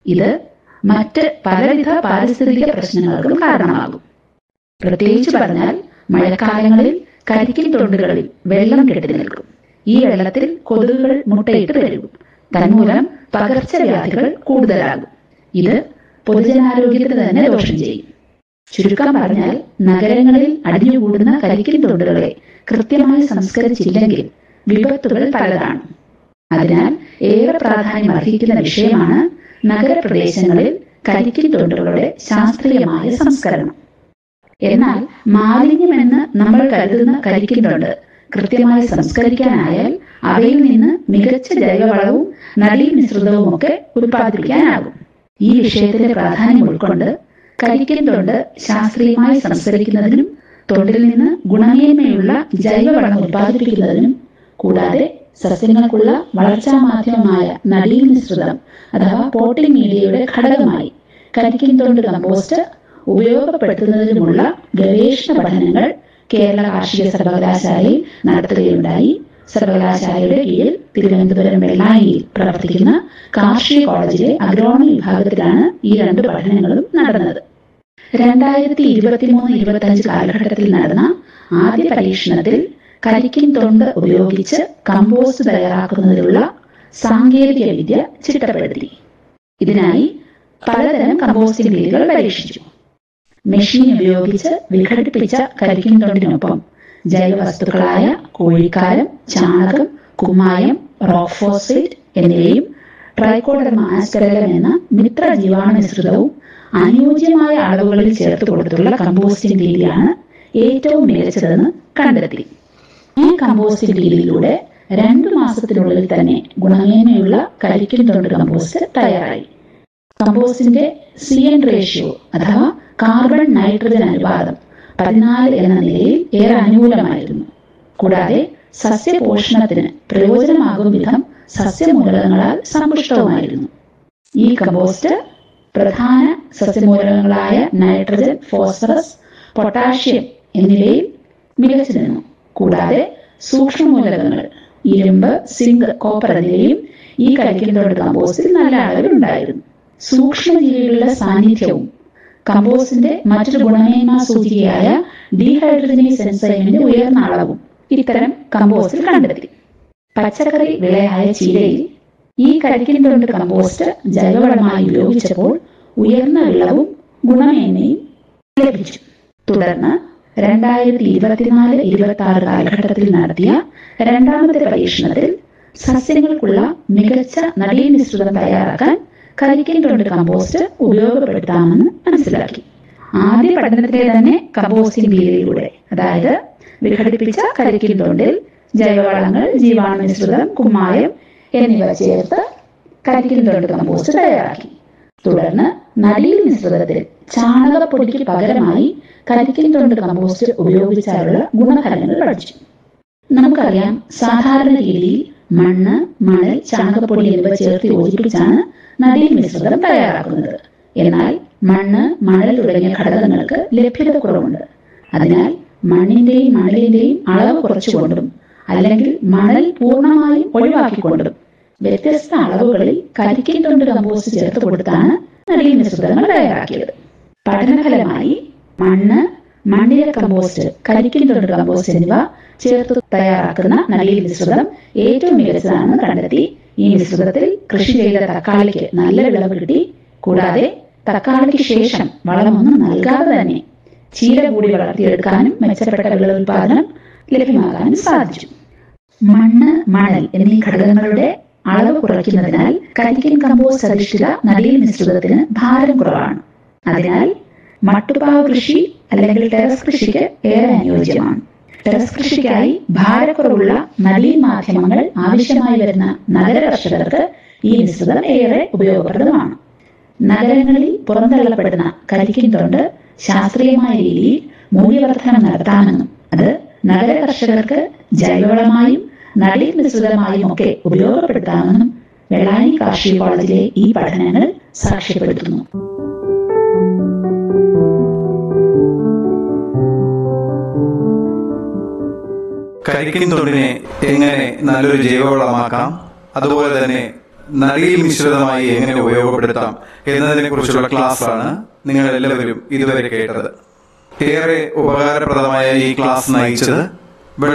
ഇത് മറ്റ് പലവിധ പാരിസ്ഥിതിക പ്രശ്നങ്ങൾക്കും കാരണമാകും പ്രത്യേകിച്ച് പറഞ്ഞാൽ മഴക്കാലങ്ങളിൽ കരിക്കിൻ തൊണ്ടുകളിൽ വെള്ളം കെട്ടി നിൽക്കും ഈ വെള്ളത്തിൽ കൊതുകുകൾ മുട്ടയിട്ട് പെരുകും തന്മൂലം പകർച്ചവ്യാധികൾ കൂടുതലാകും ഇത് പൊതുജനാരോഗ്യത്തിന് തന്നെ ദോഷം ചെയ്യും ചുരുക്കം പറഞ്ഞാൽ നഗരങ്ങളിൽ അടിഞ്ഞുകൂടുന്ന കരിക്കിൻ തൊണ്ടുകളെ കൃത്യമായി സംസ്കരിച്ചില്ലെങ്കിൽ വിപത്തുകൾ പലതാണ് അതിനാൽ ഏറെ പ്രാധാന്യം അർഹിക്കുന്ന വിഷയമാണ് നഗരപ്രദേശങ്ങളിൽ കരിക്കിൻ തൊണ്ടുകളുടെ ശാസ്ത്രീയമായ സംസ്കരണം എന്നാൽ മാലിന്യമെന്ന് നമ്മൾ കരുതുന്ന കരിക്കിൻ തൊണ്ട് കൃത്യമായി സംസ്കരിക്കാനായാൽ അവയിൽ നിന്ന് മികച്ച ജൈവവളവും നടീ മിശ്രിതവും ഒക്കെ ഉത്പാദിപ്പിക്കാനാകും ഈ വിഷയത്തിന്റെ പ്രാധാന്യം ഉൾക്കൊണ്ട് കരിക്കിൻ തൊണ്ട് ശാസ്ത്രീയമായി സംസ്കരിക്കുന്നതിനും തൊണ്ടിൽ നിന്ന് ഗുണമേന്മയുള്ള ജൈവവളം ഉത്പാദിപ്പിക്കുന്നതിനും കൂടാതെ സസ്യങ്ങൾക്കുള്ള വളർച്ചാ മാധ്യമമായ നടീൽ മിശ്രിതം അഥവാ പോട്ടിംഗ് മീഡിയയുടെ ഘടകമായി കരിക്കിൻ തൊണ്ട് കമ്പോസ്റ്റ് ഉപയോഗപ്പെടുത്തുന്നതിനുമുള്ള ഗവേഷണ പഠനങ്ങൾ കേരള കാർഷിക സർവകലാശാലയിൽ നടത്തുകയുണ്ടായി സർവകലാശാലയുടെ കീഴിൽ തിരുവനന്തപുരം വെള്ളായിയിൽ പ്രവർത്തിക്കുന്ന കാർഷിക കോളേജിലെ അഗ്രോണമി വിഭാഗത്തിലാണ് ഈ രണ്ട് പഠനങ്ങളും നടന്നത് രണ്ടായിരത്തി ഇരുപത്തിമൂന്ന് ഇരുപത്തി അഞ്ച് കാലഘട്ടത്തിൽ നടന്ന ആദ്യ പരീക്ഷണത്തിൽ കരിക്കിൻ തൊണ്ട് ഉപയോഗിച്ച് കമ്പോസ്റ്റ് തയ്യാറാക്കുന്നതിനുള്ള സാങ്കേതിക വിദ്യ ചിട്ടപ്പെടുത്തി ഇതിനായി പലതരം കമ്പോസ്റ്റിംഗ് രീതികൾ പരീക്ഷിച്ചു മെഷീൻ ഉപയോഗിച്ച് വിഘടിപ്പിച്ച കരിക്കിൻ തൊണ്ടിനൊപ്പം ജൈവവസ്തുക്കളായ കോഴിക്കാരം ചാണകം കുമ്മായം റോക്ക് ഫോസ്ഫേറ്റ് എന്നിവയും ട്രൈക്കോഡർമ ആസ്പെരലം എന്ന മിത്ര ജീവാണു മിശ്രിതവും അനുയോജ്യമായ അളവുകളിൽ ചേർത്ത് കൊടുത്തുള്ള കമ്പോസ്റ്റിംഗ് രീതിയാണ് ഏറ്റവും മികച്ചതെന്ന് കണ്ടെത്തി ഈ കമ്പോസ്റ്റിംഗ് രീതിയിലൂടെ രണ്ടു മാസത്തിനുള്ളിൽ തന്നെ ഗുണമേന്മയുള്ള കരിക്കിൻ തൊണ്ട് കമ്പോസ്റ്റ് തയ്യാറായി കമ്പോസ്റ്റിന്റെ സി എൻ റേഷ്യോ അഥവാ കാർബൺ നൈട്രജൻ അനുപാതം പതിനാല് എന്ന നിലയിൽ ഏറെ അനുകൂലമായിരുന്നു കൂടാതെ സസ്യപോഷണത്തിന് പ്രയോജനമാകും വിധം സസ്യമൂലകങ്ങളാൽ സമ്പുഷ്ടവുമായിരുന്നു ഈ കമ്പോസ്റ്റ് പ്രധാന സസ്യമൂലകങ്ങളായ നൈട്രജൻ ഫോസ്ഫറസ് പൊട്ടാഷ്യം എന്നിവയിൽ മികച്ചു നിന്നു കൂടാതെ സൂക്ഷ്മമൂലകങ്ങൾ ഇരുമ്പ് സിങ്ക് കോപ്പർ എന്നിവയും ഈ കരിക്കിനോട് കമ്പോസ്റ്റിൽ നല്ല അളവിൽ ഉണ്ടായിരുന്നു സൂക്ഷ്മജീവികളുടെ സാന്നിധ്യവും കമ്പോസ്റ്റിന്റെ മറ്റൊരു ഗുണമേന്മ സൂചികയായ ഡീഹൈഡ്രജനേസ് എൻസൈമിന്റെ ഉയർന്ന അളവും ഇത്തരം കമ്പോസ്റ്റിൽ കണ്ടെത്തി പച്ചക്കറി വിളയായ ചീരയിൽ ഈ കരിക്കിൻ തൊണ്ട് കമ്പോസ്റ്റ് ജൈവവളമായി ഉപയോഗിച്ചപ്പോൾ ഉയർന്ന വിളവും ഗുണമേന്മയും ലഭിച്ചു തുടർന്ന് രണ്ടായിരത്തി ഇരുപത്തിനാല് ഇരുപത്തി ആറ് കാലഘട്ടത്തിൽ നടത്തിയ രണ്ടാമത്തെ പരീക്ഷണത്തിൽ സസ്യങ്ങൾക്കുള്ള മികച്ച നടീ മിശ്രിതം തയ്യാറാക്കാൻ കരിക്കിൻ തൊണ്ട് കമ്പോസ്റ്റ് ഉപയോഗപ്പെടുത്താമെന്ന് മനസ്സിലാക്കി ആദ്യ പഠനത്തിലെ തന്നെ കമ്പോസ്റ്റിംഗ് രീതിയിലൂടെ അതായത് വിഘടിപ്പിച്ച കരിക്കിൻ തൊണ്ടിൽ ജൈവവളങ്ങൾ ജീവാണു മിശ്രിതം കുമ്മായം എന്നിവ ചേർത്ത് കരിക്കിൻ തൊണ്ട് കമ്പോസ്റ്റ് തയ്യാറാക്കി തുടർന്ന് നടീൽ മിശ്രിതത്തിൽ ചാണകപ്പൊടിക്ക് പകരമായി കരിക്കിൻ തൊണ്ട് കമ്പോസ്റ്റ് ഉപയോഗിച്ചാലുള്ള ഗുണഫലങ്ങൾ പഠിച്ചു നമുക്കറിയാം സാധാരണ രീതിയിൽ മണ്ണ് മണൽ ചാണകപ്പൊടി എന്നിവ ചേർത്ത് യോജിപ്പിച്ചാണ് നടീൽ മിശ്രിതം തയ്യാറാക്കുന്നത് എന്നാൽ മണ്ണ് മണൽ തുടങ്ങിയ ഘടകങ്ങൾക്ക് ലഭ്യത കുറവുണ്ട് അതിനാൽ മണ്ണിന്റെയും മണലിന്റെയും അളവ് കുറച്ചുകൊണ്ടും അല്ലെങ്കിൽ മണൽ പൂർണ്ണമായും ഒഴിവാക്കിക്കൊണ്ടും വ്യത്യസ്ത അളവുകളിൽ കരിക്കിൻ തൊണ്ട് കമ്പോസ്റ്റ് ചേർത്ത് കൊടുത്താണ് നടീൽ മിശ്രിതങ്ങൾ തയ്യാറാക്കിയത് പഠനഫലമായി മണ്ണ് മണ്ണിര കമ്പോസ്റ്റ് കരിക്കിൻ തൊണ്ട് കമ്പോസ്റ്റ് എന്നിവ ചേർത്ത് തയ്യാറാക്കുന്ന നടീൽ മിശ്രിതം ഏറ്റവും മികച്ചതാണെന്ന് കണ്ടെത്തി ഈ മിശ്രിതത്തിൽ കൃഷി ചെയ്ത തക്കാളിക്ക് നല്ല വിളവ് കിട്ടി കൂടാതെ തക്കാളിക്ക് ശേഷം വളമൊന്നും നൽകാതെ തന്നെ ചീര കൂടി വളർത്തിയെടുക്കാനും മെച്ചപ്പെട്ട വിളവുൽപാദനം ലഭ്യമാകാനും സാധിച്ചു മണ്ണ് മണൽ എന്നീ ഘടകങ്ങളുടെ അളവ് കുറയ്ക്കുന്നതിനാൽ കരിക്കിൻ കമ്പോസ്റ്റ് അധിഷ്ഠിത നടീൽ മിശ്രിതത്തിന് ഭാരം കുറവാണ് അതിനാൽ മട്ടുപാവ് കൃഷി അല്ലെങ്കിൽ ടെറസ് കൃഷിക്ക് ഏറെ അനുയോജ്യമാണ് ടെറസ് കൃഷിക്കായി ഭാരക്കുറവുള്ള നടീൽ മാധ്യമങ്ങൾ ആവശ്യമായി വരുന്ന നഗര കർഷകർക്ക് ഈ മിശ്രിതം ഏറെ ഉപയോഗപ്രദമാണ് നഗരങ്ങളിൽ പുറന്തള്ളപ്പെടുന്ന കരിക്കിൻ തൊണ്ട് ശാസ്ത്രീയമായ രീതിയിൽ മൂല്യവർദ്ധനം നടത്താമെന്നും അത് നഗര കർഷകർക്ക് ജൈവവളമായും നടീൽ മിശ്രിതമായും ഒക്കെ ഉപയോഗപ്പെടുത്താമെന്നും വെള്ളാനി കാർഷിക കോളേജിലെ ഈ പഠനങ്ങൾ സാക്ഷ്യപ്പെടുത്തുന്നു കരിക്കിൻ തൊണ്ടിനെ എങ്ങനെ നല്ലൊരു ജൈവവളമാക്കാം അതുപോലെ തന്നെ നടിയിൽ മിശ്രിതമായി എങ്ങനെ ഉപയോഗപ്പെടുത്താം എന്നതിനെ കുറിച്ചുള്ള ക്ലാസ്സാണ് നിങ്ങൾ എല്ലാവരും ഇതുവരെ കേട്ടത് ഏറെ ഉപകാരപ്രദമായ ഈ ക്ലാസ് നയിച്ചത്